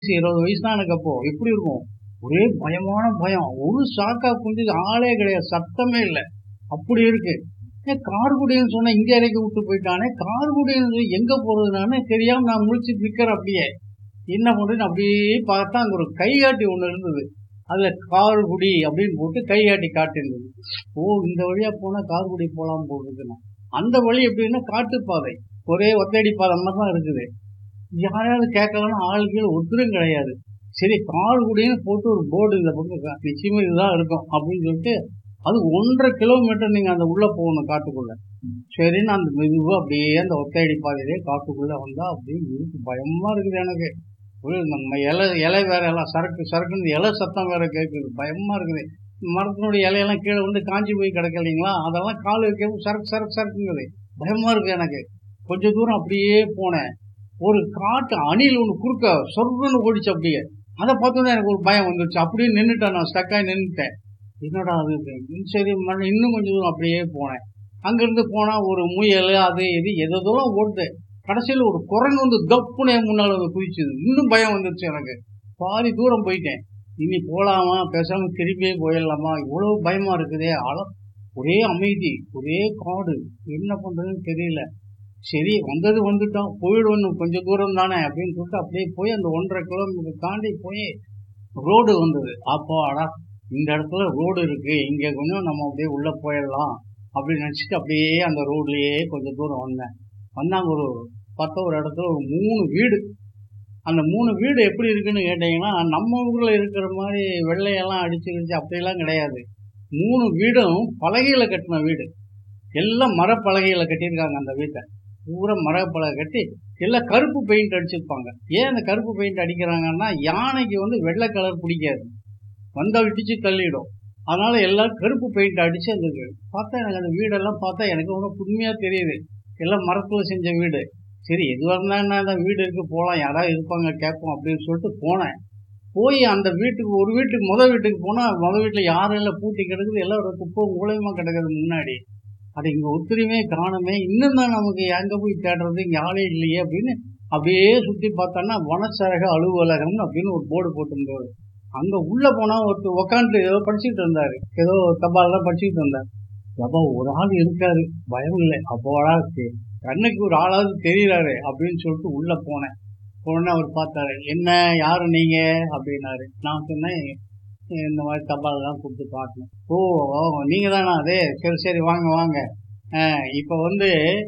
இருபது வயசு தான் எனக்கு அப்போ எப்படி இருக்கும் ஒரே பயமான பயம் ஒரு சாக்கா குஞ்சு ஆளே கிடையாது சத்தமே இல்லை அப்படி இருக்கு ஏன் கார்குடின்னு சொன்னா இங்க இறக்கி விட்டு போயிட்டானே கார்குடின்னு எங்க போறதுனானே தெரியாம நான் முழிச்சு நிக்கிறேன் அப்படியே என்ன பண்றேன்னு அப்படியே பார்த்தா அங்க ஒரு கைகாட்டி ஒண்ணு இருந்தது அதுல கார்குடி அப்படின்னு போட்டு கைகாட்டி காட்டிருந்தது ஓ இந்த வழியா போனா கார்குடி போலாம் போடுறதுன்னா அந்த வழி எப்படின்னா காட்டுப்பாதை ஒரே ஒத்தடி பாதை மாதிரி தான் இருக்குது யாராவது கேட்கலன்னா ஆளுகள் ஒருத்தரும் கிடையாது சரி கார்குடின்னு போட்டு ஒரு போர்டு இந்த பக்கம் நிச்சயமா இதுதான் இருக்கும் அப்படின்னு சொல்லிட்டு அது ஒன்றரை கிலோமீட்டர் நீங்க அந்த உள்ள போகணும் காட்டுக்குள்ள சரின்னு அந்த மெதுவா அப்படியே அந்த ஒத்தையடி பாதையிலே காட்டுக்குள்ள வந்தா அப்படியே இருக்கு பயமா இருக்குது எனக்கு ஒரு நம்ம இலை இலை வேற எல்லாம் சரக்கு சரக்குன்னு இலை சத்தம் வேற கேட்குது பயமா இருக்குது மரத்தினுடைய இலையெல்லாம் கீழே வந்து காஞ்சி போய் கிடக்கு இல்லைங்களா அதெல்லாம் கால் வைக்கவும் சரக்கு சரக்கு சரக்குங்குது பயமா இருக்கு எனக்கு கொஞ்ச தூரம் அப்படியே போனேன் ஒரு காட்டு அணில் ஒன்று குறுக்க சொர்ணன்னு ஓடிச்சு அப்படியே அதை பார்த்தோன்னே எனக்கு ஒரு பயம் வந்துருச்சு அப்படியே நின்றுட்டேன் நான் ஸ்டக்காகி நின்றுட்டேன் என்னடா அது சரி மறுபடியும் இன்னும் கொஞ்சம் தூரம் அப்படியே போனேன் அங்கிருந்து போனா ஒரு முயல் அது இது எதெல்லாம் ஓடுது கடைசியில் ஒரு குரங்கு வந்து தப்புனே முன்னால் வந்து குதிச்சுது இன்னும் பயம் வந்துருச்சு எனக்கு பாதி தூரம் போயிட்டேன் இனி போலாமா பேசாம திரும்பியே போயிடலாமா இவ்வளவு பயமா இருக்குதே ஆள ஒரே அமைதி ஒரே காடு என்ன பண்றதுன்னு தெரியல சரி வந்தது வந்துட்டோம் போயிடுவோம் கொஞ்சம் தூரம் தானே அப்படின்னு சொல்லிட்டு அப்படியே போய் அந்த ஒன்றரை கிலோமீட்டர் தாண்டி போய் ரோடு வந்தது அப்போ அடா இந்த இடத்துல ரோடு இருக்கு இங்க கொஞ்சம் நம்ம அப்படியே உள்ள போயிடலாம் அப்படின்னு நினைச்சிட்டு அப்படியே அந்த ரோட்லயே கொஞ்சம் தூரம் வந்தேன் வந்தாங்க ஒரு பத்த ஒரு இடத்துல ஒரு மூணு வீடு அந்த மூணு வீடு எப்படி இருக்குன்னு கேட்டீங்கன்னா நம்ம ஊர்ல இருக்கிற மாதிரி வெள்ளையெல்லாம் அடிச்சு கிடிச்சு அப்படியெல்லாம் கிடையாது மூணு வீடும் பலகையில கட்டின வீடு எல்லாம் மரப்பலகையில கட்டியிருக்காங்க அந்த வீட்டை பூரா மரப்பலகை கட்டி எல்லாம் கருப்பு பெயிண்ட் அடிச்சிருப்பாங்க ஏன் அந்த கருப்பு பெயிண்ட் அடிக்கிறாங்கன்னா யானைக்கு வந்து வெள்ளை கலர் பிடிக்காது வந்தா இடிச்சு தள்ளிடும் அதனால எல்லாம் கருப்பு பெயிண்ட் அடிச்சு அந்த பார்த்தா எனக்கு அந்த வீடெல்லாம் பார்த்தா எனக்கு ஒன்றும் புதுமையா தெரியுது எல்லாம் மரத்துல செஞ்ச வீடு சரி எதுவாக இருந்தா என்ன அந்த வீடு இருக்கு போகலாம் யாராவது இருப்பாங்க கேட்போம் அப்படின்னு சொல்லிட்டு போனேன் போய் அந்த வீட்டுக்கு ஒரு வீட்டுக்கு முத வீட்டுக்கு போனா முத வீட்டுல யாரும் இல்லை பூட்டி கிடக்குது எல்லாம் ஒரு குப்பை மூலயமா கிடக்குது முன்னாடி அது இங்க ஒத்துழையுமே காணுமே இன்னும் தான் நமக்கு எங்க போய் தேடுறது இங்க ஆளே இல்லையே அப்படின்னு அப்படியே சுத்தி பார்த்தோன்னா வனச்சரக அலுவலகம் அப்படின்னு ஒரு போர்டு போட்டிருந்தாரு அங்க உள்ள போனா ஒருத்தர் உக்காந்து ஏதோ படிச்சுட்டு இருந்தாரு ஏதோ தபால்லாம் படிச்சுட்டு இருந்தாரு அப்போ ஒரு ஆள் இருக்காரு பயம் இல்லை அப்போடா கண்ணுக்கு ஒரு ஆளாவது தெரியறாரு அப்படின்னு சொல்லிட்டு உள்ள போனேன் உடனே அவர் பார்த்தாரு என்ன யாரு நீங்க அப்படின்னாரு நான் சொன்னேன் இந்த மாதிரி தபால்லாம் கொடுத்து காட்டணும் ஓ நீங்க தானா அதே சரி சரி வாங்க வாங்க இப்போ வந்து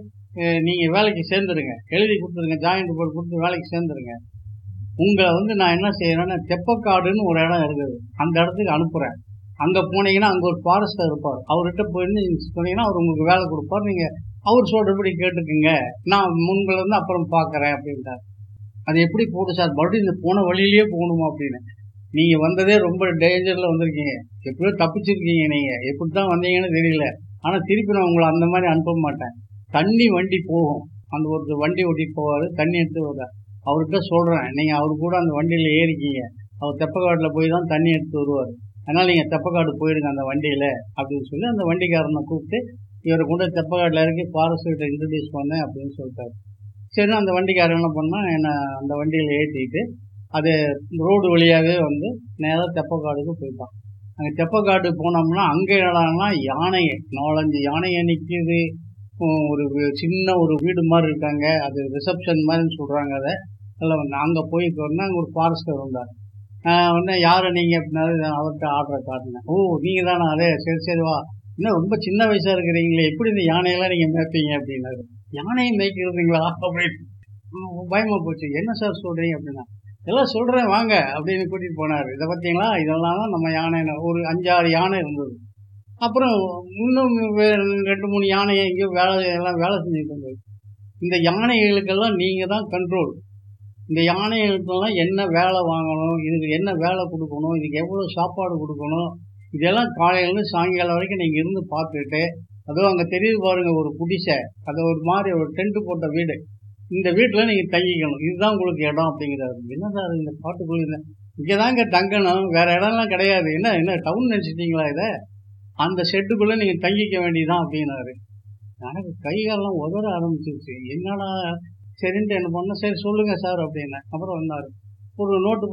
நீங்க வேலைக்கு சேர்ந்துருங்க எழுதி கொடுத்துருங்க ஜாயிண்ட் போர்டு கொடுத்து வேலைக்கு சேர்ந்துருங்க உங்களை வந்து நான் என்ன செய்யறேன்னா தெப்பக்காடுன்னு ஒரு இடம் இருக்குது அந்த இடத்துக்கு அனுப்புறேன் அங்க போனீங்கன்னா அங்க ஒரு ஃபாரஸ்டர் இருப்பார் அவர்கிட்ட போயிருந்து சொன்னீங்கன்னா அவர் உங்களுக்கு வேலை கொடுப்பார் நீங்க அவர் சொல்றபடி கேட்டுக்குங்க நான் முன்கள இருந்து அப்புறம் பாக்குறேன் அப்படின்ட்டார் அது எப்படி போடும் சார் மறுபடியும் இந்த போன வழியிலேயே போகணுமா அப்படின்னு நீங்க வந்ததே ரொம்ப டேஞ்சர்ல வந்திருக்கீங்க எப்படியோ தப்பிச்சிருக்கீங்க நீங்க எப்படித்தான் வந்தீங்கன்னு தெரியல ஆனா திருப்பி நான் உங்களை அந்த மாதிரி அனுப்ப மாட்டேன் தண்ணி வண்டி போகும் அந்த ஒரு வண்டி ஓட்டிட்டு போவாரு தண்ணி எடுத்து வருவார் அவர்கிட்ட சொல்றேன் நீங்க அவரு கூட அந்த வண்டியில ஏறிக்கீங்க அவர் தெப்பக்காட்டுல போய் தான் தண்ணி எடுத்து வருவார் அதனால நீங்க தெப்பக்காடு போயிடுங்க அந்த வண்டியில அப்படின்னு சொல்லி அந்த வண்டிக்காரனை கூப்பிட்டு இவரை கொண்டு தெப்பக்காட்டுல இறக்கி ஃபாரஸ்ட் கிட்ட இன்ட்ரடியூஸ் பண்ணேன் அப்படின்னு சொல்லிட்டாரு சரி அந்த வண்டிக்காரன் என்ன பண்ணா என்ன அந்த வண்டியில ஏற்றிட்டு அது ரோடு வழியாகவே வந்து நேராக தெப்பக்காடுக்கு போயிட்டான் அங்கே தெப்பக்காடு போனோம்னா அங்கே என்னடான்னா யானை நாலஞ்சு யானையை நிற்கிது ஒரு சின்ன ஒரு வீடு மாதிரி இருக்காங்க அது ரிசப்ஷன் மாதிரின்னு சொல்றாங்க அதை அதில் வந்து அங்கே போய் அங்கே ஒரு ஃபாரஸ்டர் வந்தார் உடனே யாரு நீங்க அப்படின்னாரு அவர்கிட்ட ஆர்டரை காட்டினேன் ஓ நீங்க தானே அதே சரி சரி வா இன்னும் ரொம்ப சின்ன வயசா இருக்கிறீங்களே எப்படி இந்த யானையெல்லாம் நீங்க மேய்ப்பீங்க அப்படின்னாரு யானையை மேய்க்கிறதுங்களா அப்படின்னு பயமா போச்சு என்ன சார் சொல்றீங்க அப்படின்னா எல்லாம் சொல்றேன் வாங்க அப்படின்னு கூட்டிட்டு போனாரு இதை பார்த்தீங்களா இதெல்லாம் தான் நம்ம யானை ஒரு அஞ்சாறு யானை இருந்தது அப்புறம் இன்னும் ரெண்டு மூணு யானையை எங்கேயோ வேலை எல்லாம் வேலை செஞ்சுட்டு இருந்தது இந்த யானைகளுக்கெல்லாம் நீங்க தான் கண்ட்ரோல் இந்த யானைகளுக்கெல்லாம் என்ன வேலை வாங்கணும் இதுக்கு என்ன வேலை கொடுக்கணும் இதுக்கு எவ்வளோ சாப்பாடு கொடுக்கணும் இதெல்லாம் காலையிலேருந்து சாயங்காலம் வரைக்கும் நீங்கள் இருந்து பார்த்துட்டு அதுவும் அங்கே தெரியுது பாருங்க ஒரு குடிசை அது ஒரு மாதிரி ஒரு டென்ட் போட்ட வீடு இந்த வீட்டில் நீங்கள் தங்கிக்கணும் இதுதான் உங்களுக்கு இடம் அப்படிங்கிறாரு என்ன சார் இந்த பாட்டுக்குள்ள இங்கே தாங்க தங்கணும் வேற இடம்லாம் கிடையாது என்ன என்ன டவுன் நினச்சிட்டீங்களா இதை அந்த ஷெட்டுக்குள்ளே நீங்கள் தங்கிக்க வேண்டியதான் அப்படின்னாரு எனக்கு கைகாலெல்லாம் உதற ஆரம்பிச்சிருச்சு என்னடா சரின்ட்டு என்ன பண்ண சரி சொல்லுங்க சார் அப்படின்னு அப்புறம் வந்தாரு ஒரு நோட்டு